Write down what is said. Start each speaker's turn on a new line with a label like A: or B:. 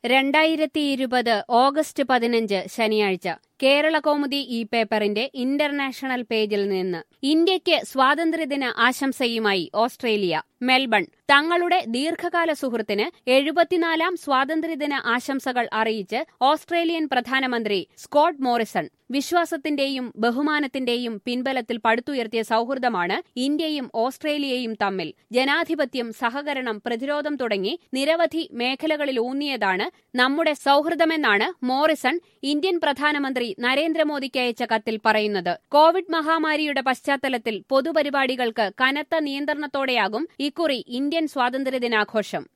A: രണ്ടായിരത്തി ഇരുപത് ഓഗസ്റ്റ് പതിനഞ്ച് ശനിയാഴ്ച കേരള കൗമുദി ഈ പേപ്പറിന്റെ ഇന്റർനാഷണൽ പേജിൽ നിന്ന് ഇന്ത്യയ്ക്ക് സ്വാതന്ത്ര്യദിന ആശംസയുമായി ഓസ്ട്രേലിയ മെൽബൺ തങ്ങളുടെ ദീർഘകാല സുഹൃത്തിന് എഴുപത്തിനാലാം സ്വാതന്ത്ര്യദിന ആശംസകൾ അറിയിച്ച് ഓസ്ട്രേലിയൻ പ്രധാനമന്ത്രി സ്കോട്ട് മോറിസൺ വിശ്വാസത്തിന്റെയും ബഹുമാനത്തിന്റെയും പിൻബലത്തിൽ പടുത്തുയർത്തിയ സൌഹൃദമാണ് ഇന്ത്യയും ഓസ്ട്രേലിയയും തമ്മിൽ ജനാധിപത്യം സഹകരണം പ്രതിരോധം തുടങ്ങി നിരവധി മേഖലകളിൽ ഊന്നിയതാണ് നമ്മുടെ സൌഹൃദമെന്നാണ് മോറിസൺ ഇന്ത്യൻ പ്രധാനമന്ത്രി നരേന്ദ്രമോദിക്ക് അയച്ച കത്തിൽ പറയുന്നത് കോവിഡ് മഹാമാരിയുടെ പശ്ചാത്തലത്തിൽ പൊതുപരിപാടികൾക്ക് കനത്ത നിയന്ത്രണത്തോടെയാകും ഇക്കുറി ഇന്ത്യൻ സ്വാതന്ത്ര്യദിനാഘോഷം